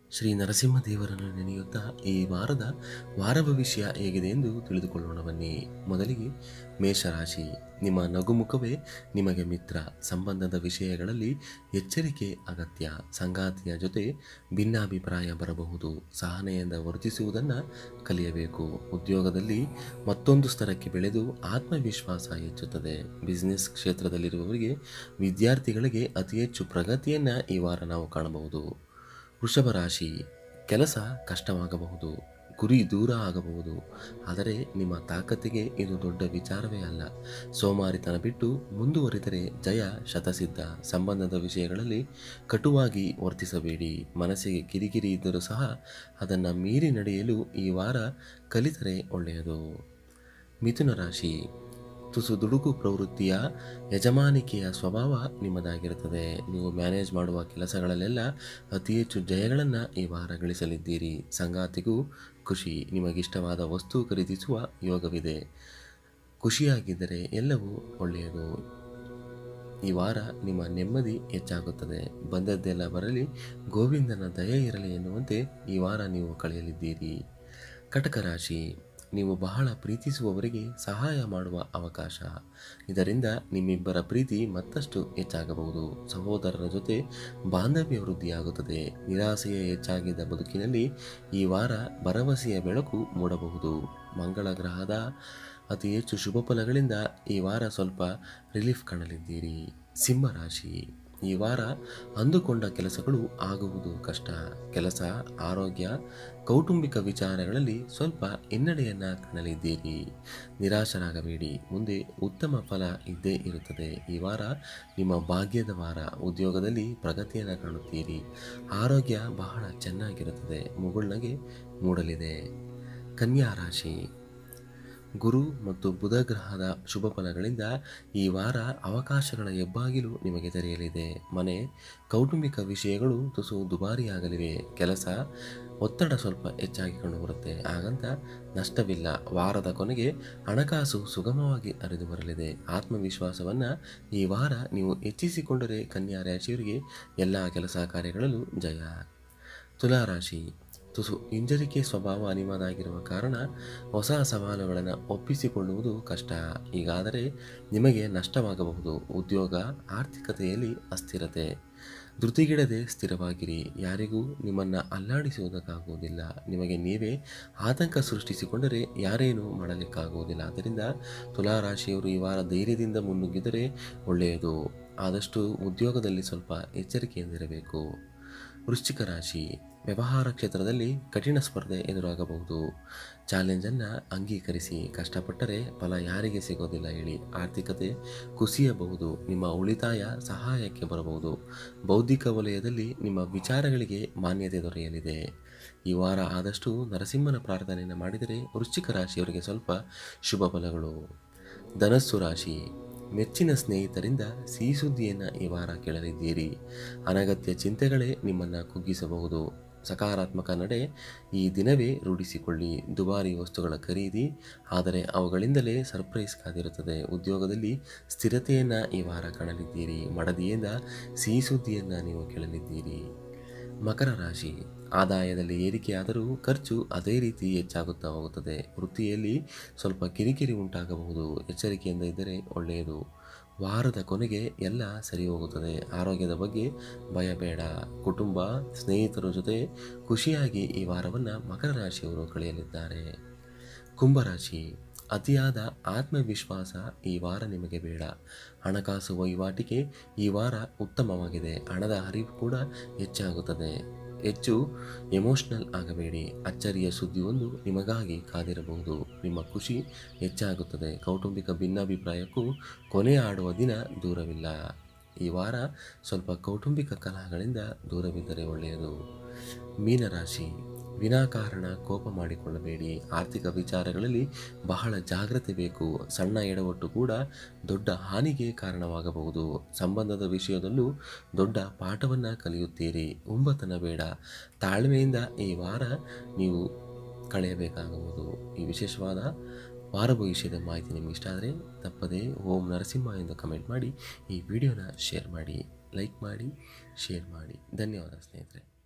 ಶ್ರೀ ನರಸಿಂಹದೇವರನ್ನು ನೆನೆಯುತ್ತಾ ಈ ವಾರದ ವಾರ ಭವಿಷ್ಯ ಹೇಗಿದೆ ಎಂದು ತಿಳಿದುಕೊಳ್ಳೋಣ ಬನ್ನಿ ಮೊದಲಿಗೆ ಮೇಷರಾಶಿ ನಿಮ್ಮ ನಗುಮುಖವೇ ನಿಮಗೆ ಮಿತ್ರ ಸಂಬಂಧದ ವಿಷಯಗಳಲ್ಲಿ ಎಚ್ಚರಿಕೆ ಅಗತ್ಯ ಸಂಗಾತಿಯ ಜೊತೆ ಭಿನ್ನಾಭಿಪ್ರಾಯ ಬರಬಹುದು ಸಹನೆಯಿಂದ ವರ್ತಿಸುವುದನ್ನು ಕಲಿಯಬೇಕು ಉದ್ಯೋಗದಲ್ಲಿ ಮತ್ತೊಂದು ಸ್ತರಕ್ಕೆ ಬೆಳೆದು ಆತ್ಮವಿಶ್ವಾಸ ಹೆಚ್ಚುತ್ತದೆ ಬಿಸಿನೆಸ್ ಕ್ಷೇತ್ರದಲ್ಲಿರುವವರಿಗೆ ವಿದ್ಯಾರ್ಥಿಗಳಿಗೆ ಅತಿ ಹೆಚ್ಚು ಪ್ರಗತಿಯನ್ನು ಈ ವಾರ ನಾವು ಕಾಣಬಹುದು ವೃಷಭ ರಾಶಿ ಕೆಲಸ ಕಷ್ಟವಾಗಬಹುದು ಗುರಿ ದೂರ ಆಗಬಹುದು ಆದರೆ ನಿಮ್ಮ ತಾಕತ್ತಿಗೆ ಇದು ದೊಡ್ಡ ವಿಚಾರವೇ ಅಲ್ಲ ಸೋಮಾರಿತನ ಬಿಟ್ಟು ಮುಂದುವರಿದರೆ ಜಯ ಶತಸಿದ್ಧ ಸಂಬಂಧದ ವಿಷಯಗಳಲ್ಲಿ ಕಟುವಾಗಿ ವರ್ತಿಸಬೇಡಿ ಮನಸ್ಸಿಗೆ ಕಿರಿಕಿರಿ ಇದ್ದರೂ ಸಹ ಅದನ್ನು ಮೀರಿ ನಡೆಯಲು ಈ ವಾರ ಕಲಿತರೆ ಒಳ್ಳೆಯದು ಮಿಥುನ ರಾಶಿ ತುಸು ದುಡುಕು ಪ್ರವೃತ್ತಿಯ ಯಜಮಾನಿಕೆಯ ಸ್ವಭಾವ ನಿಮ್ಮದಾಗಿರುತ್ತದೆ ನೀವು ಮ್ಯಾನೇಜ್ ಮಾಡುವ ಕೆಲಸಗಳಲ್ಲೆಲ್ಲ ಅತಿ ಹೆಚ್ಚು ಜಯಗಳನ್ನು ಈ ವಾರ ಗಳಿಸಲಿದ್ದೀರಿ ಸಂಗಾತಿಗೂ ಖುಷಿ ನಿಮಗಿಷ್ಟವಾದ ವಸ್ತು ಖರೀದಿಸುವ ಯೋಗವಿದೆ ಖುಷಿಯಾಗಿದ್ದರೆ ಎಲ್ಲವೂ ಒಳ್ಳೆಯದು ಈ ವಾರ ನಿಮ್ಮ ನೆಮ್ಮದಿ ಹೆಚ್ಚಾಗುತ್ತದೆ ಬಂದದ್ದೆಲ್ಲ ಬರಲಿ ಗೋವಿಂದನ ದಯೆ ಇರಲಿ ಎನ್ನುವಂತೆ ಈ ವಾರ ನೀವು ಕಳೆಯಲಿದ್ದೀರಿ ಕಟಕ ರಾಶಿ ನೀವು ಬಹಳ ಪ್ರೀತಿಸುವವರಿಗೆ ಸಹಾಯ ಮಾಡುವ ಅವಕಾಶ ಇದರಿಂದ ನಿಮ್ಮಿಬ್ಬರ ಪ್ರೀತಿ ಮತ್ತಷ್ಟು ಹೆಚ್ಚಾಗಬಹುದು ಸಹೋದರರ ಜೊತೆ ಬಾಂಧವ್ಯ ವೃದ್ಧಿಯಾಗುತ್ತದೆ ನಿರಾಸೆಯೇ ಹೆಚ್ಚಾಗಿದ್ದ ಬದುಕಿನಲ್ಲಿ ಈ ವಾರ ಭರವಸೆಯ ಬೆಳಕು ಮೂಡಬಹುದು ಮಂಗಳ ಗ್ರಹದ ಅತಿ ಹೆಚ್ಚು ಶುಭ ಫಲಗಳಿಂದ ಈ ವಾರ ಸ್ವಲ್ಪ ರಿಲೀಫ್ ಕಾಣಲಿದ್ದೀರಿ ಸಿಂಹರಾಶಿ ಈ ವಾರ ಅಂದುಕೊಂಡ ಕೆಲಸಗಳು ಆಗುವುದು ಕಷ್ಟ ಕೆಲಸ ಆರೋಗ್ಯ ಕೌಟುಂಬಿಕ ವಿಚಾರಗಳಲ್ಲಿ ಸ್ವಲ್ಪ ಹಿನ್ನಡೆಯನ್ನು ಕಾಣಲಿದ್ದೀರಿ ನಿರಾಶರಾಗಬೇಡಿ ಮುಂದೆ ಉತ್ತಮ ಫಲ ಇದ್ದೇ ಇರುತ್ತದೆ ಈ ವಾರ ನಿಮ್ಮ ಭಾಗ್ಯದ ವಾರ ಉದ್ಯೋಗದಲ್ಲಿ ಪ್ರಗತಿಯನ್ನು ಕಾಣುತ್ತೀರಿ ಆರೋಗ್ಯ ಬಹಳ ಚೆನ್ನಾಗಿರುತ್ತದೆ ಮುಗುಳ್ನಗೆ ಮೂಡಲಿದೆ ಕನ್ಯಾ ರಾಶಿ ಗುರು ಮತ್ತು ಬುಧ ಗ್ರಹದ ಶುಭ ಫಲಗಳಿಂದ ಈ ವಾರ ಅವಕಾಶಗಳ ಹೆಬ್ಬಾಗಿಲು ನಿಮಗೆ ತೆರೆಯಲಿದೆ ಮನೆ ಕೌಟುಂಬಿಕ ವಿಷಯಗಳು ತುಸು ದುಬಾರಿಯಾಗಲಿವೆ ಕೆಲಸ ಒತ್ತಡ ಸ್ವಲ್ಪ ಹೆಚ್ಚಾಗಿ ಕಂಡುಬರುತ್ತೆ ಹಾಗಂತ ನಷ್ಟವಿಲ್ಲ ವಾರದ ಕೊನೆಗೆ ಹಣಕಾಸು ಸುಗಮವಾಗಿ ಹರಿದು ಬರಲಿದೆ ಆತ್ಮವಿಶ್ವಾಸವನ್ನು ಈ ವಾರ ನೀವು ಹೆಚ್ಚಿಸಿಕೊಂಡರೆ ಕನ್ಯಾ ರಾಶಿಯವರಿಗೆ ಎಲ್ಲ ಕೆಲಸ ಕಾರ್ಯಗಳಲ್ಲೂ ಜಯ ತುಲಾರಾಶಿ ತುಸು ಹಿಂಜರಿಕೆ ಸ್ವಭಾವ ನಿಮ್ಮದಾಗಿರುವ ಕಾರಣ ಹೊಸ ಸವಾಲುಗಳನ್ನು ಒಪ್ಪಿಸಿಕೊಳ್ಳುವುದು ಕಷ್ಟ ಹೀಗಾದರೆ ನಿಮಗೆ ನಷ್ಟವಾಗಬಹುದು ಉದ್ಯೋಗ ಆರ್ಥಿಕತೆಯಲ್ಲಿ ಅಸ್ಥಿರತೆ ಧೃತಿಗಿಡದೆ ಸ್ಥಿರವಾಗಿರಿ ಯಾರಿಗೂ ನಿಮ್ಮನ್ನು ಅಲ್ಲಾಡಿಸುವುದಕ್ಕಾಗುವುದಿಲ್ಲ ನಿಮಗೆ ನೀವೇ ಆತಂಕ ಸೃಷ್ಟಿಸಿಕೊಂಡರೆ ಯಾರೇನೂ ಮಾಡಲಿಕ್ಕಾಗುವುದಿಲ್ಲ ಆದ್ದರಿಂದ ತುಲಾರಾಶಿಯವರು ಈ ವಾರ ಧೈರ್ಯದಿಂದ ಮುನ್ನುಗ್ಗಿದರೆ ಒಳ್ಳೆಯದು ಆದಷ್ಟು ಉದ್ಯೋಗದಲ್ಲಿ ಸ್ವಲ್ಪ ಎಚ್ಚರಿಕೆಯಿಂದಿರಬೇಕು ವೃಶ್ಚಿಕ ರಾಶಿ ವ್ಯವಹಾರ ಕ್ಷೇತ್ರದಲ್ಲಿ ಕಠಿಣ ಸ್ಪರ್ಧೆ ಎದುರಾಗಬಹುದು ಚಾಲೆಂಜನ್ನು ಅಂಗೀಕರಿಸಿ ಕಷ್ಟಪಟ್ಟರೆ ಫಲ ಯಾರಿಗೆ ಸಿಗೋದಿಲ್ಲ ಹೇಳಿ ಆರ್ಥಿಕತೆ ಕುಸಿಯಬಹುದು ನಿಮ್ಮ ಉಳಿತಾಯ ಸಹಾಯಕ್ಕೆ ಬರಬಹುದು ಬೌದ್ಧಿಕ ವಲಯದಲ್ಲಿ ನಿಮ್ಮ ವಿಚಾರಗಳಿಗೆ ಮಾನ್ಯತೆ ದೊರೆಯಲಿದೆ ಈ ವಾರ ಆದಷ್ಟು ನರಸಿಂಹನ ಪ್ರಾರ್ಥನೆಯನ್ನು ಮಾಡಿದರೆ ವೃಶ್ಚಿಕ ರಾಶಿಯವರಿಗೆ ಸ್ವಲ್ಪ ಶುಭ ಫಲಗಳು ಧನಸ್ಸು ರಾಶಿ ಮೆಚ್ಚಿನ ಸ್ನೇಹಿತರಿಂದ ಸಿಹಿ ಸುದ್ದಿಯನ್ನು ಈ ವಾರ ಕೇಳಲಿದ್ದೀರಿ ಅನಗತ್ಯ ಚಿಂತೆಗಳೇ ನಿಮ್ಮನ್ನು ಕುಗ್ಗಿಸಬಹುದು ಸಕಾರಾತ್ಮಕ ನಡೆ ಈ ದಿನವೇ ರೂಢಿಸಿಕೊಳ್ಳಿ ದುಬಾರಿ ವಸ್ತುಗಳ ಖರೀದಿ ಆದರೆ ಅವುಗಳಿಂದಲೇ ಸರ್ಪ್ರೈಸ್ ಕಾದಿರುತ್ತದೆ ಉದ್ಯೋಗದಲ್ಲಿ ಸ್ಥಿರತೆಯನ್ನು ಈ ವಾರ ಕಾಣಲಿದ್ದೀರಿ ಮಡದಿಯಿಂದ ಸಿಹಿ ಸುದ್ದಿಯನ್ನು ನೀವು ಕೇಳಲಿದ್ದೀರಿ ಮಕರ ರಾಶಿ ಆದಾಯದಲ್ಲಿ ಏರಿಕೆಯಾದರೂ ಖರ್ಚು ಅದೇ ರೀತಿ ಹೆಚ್ಚಾಗುತ್ತಾ ಹೋಗುತ್ತದೆ ವೃತ್ತಿಯಲ್ಲಿ ಸ್ವಲ್ಪ ಕಿರಿಕಿರಿ ಉಂಟಾಗಬಹುದು ಎಚ್ಚರಿಕೆಯಿಂದ ಇದ್ದರೆ ಒಳ್ಳೆಯದು ವಾರದ ಕೊನೆಗೆ ಎಲ್ಲ ಸರಿ ಹೋಗುತ್ತದೆ ಆರೋಗ್ಯದ ಬಗ್ಗೆ ಭಯ ಬೇಡ ಕುಟುಂಬ ಸ್ನೇಹಿತರ ಜೊತೆ ಖುಷಿಯಾಗಿ ಈ ವಾರವನ್ನು ಮಕರ ರಾಶಿಯವರು ಕಳೆಯಲಿದ್ದಾರೆ ಕುಂಭರಾಶಿ ಅತಿಯಾದ ಆತ್ಮವಿಶ್ವಾಸ ಈ ವಾರ ನಿಮಗೆ ಬೇಡ ಹಣಕಾಸು ವಹಿವಾಟಿಗೆ ಈ ವಾರ ಉತ್ತಮವಾಗಿದೆ ಹಣದ ಹರಿವು ಕೂಡ ಹೆಚ್ಚಾಗುತ್ತದೆ ಹೆಚ್ಚು ಎಮೋಷ್ನಲ್ ಆಗಬೇಡಿ ಅಚ್ಚರಿಯ ಸುದ್ದಿಯೊಂದು ನಿಮಗಾಗಿ ಕಾದಿರಬಹುದು ನಿಮ್ಮ ಖುಷಿ ಹೆಚ್ಚಾಗುತ್ತದೆ ಕೌಟುಂಬಿಕ ಭಿನ್ನಾಭಿಪ್ರಾಯಕ್ಕೂ ಕೊನೆ ಆಡುವ ದಿನ ದೂರವಿಲ್ಲ ಈ ವಾರ ಸ್ವಲ್ಪ ಕೌಟುಂಬಿಕ ಕಲಹಗಳಿಂದ ದೂರವಿದ್ದರೆ ಒಳ್ಳೆಯದು ಮೀನರಾಶಿ ವಿನಾಕಾರಣ ಕೋಪ ಮಾಡಿಕೊಳ್ಳಬೇಡಿ ಆರ್ಥಿಕ ವಿಚಾರಗಳಲ್ಲಿ ಬಹಳ ಜಾಗ್ರತೆ ಬೇಕು ಸಣ್ಣ ಎಡವಟ್ಟು ಕೂಡ ದೊಡ್ಡ ಹಾನಿಗೆ ಕಾರಣವಾಗಬಹುದು ಸಂಬಂಧದ ವಿಷಯದಲ್ಲೂ ದೊಡ್ಡ ಪಾಠವನ್ನು ಕಲಿಯುತ್ತೀರಿ ಉಂಬತನ ಬೇಡ ತಾಳ್ಮೆಯಿಂದ ಈ ವಾರ ನೀವು ಕಳೆಯಬೇಕಾಗುವುದು ಈ ವಿಶೇಷವಾದ ವಾರ ಭವಿಷ್ಯದ ಮಾಹಿತಿ ನಿಮಗೆ ಇಷ್ಟ ಆದರೆ ತಪ್ಪದೇ ಓಂ ನರಸಿಂಹ ಎಂದು ಕಮೆಂಟ್ ಮಾಡಿ ಈ ವಿಡಿಯೋನ ಶೇರ್ ಮಾಡಿ ಲೈಕ್ ಮಾಡಿ ಶೇರ್ ಮಾಡಿ ಧನ್ಯವಾದ ಸ್ನೇಹಿತರೆ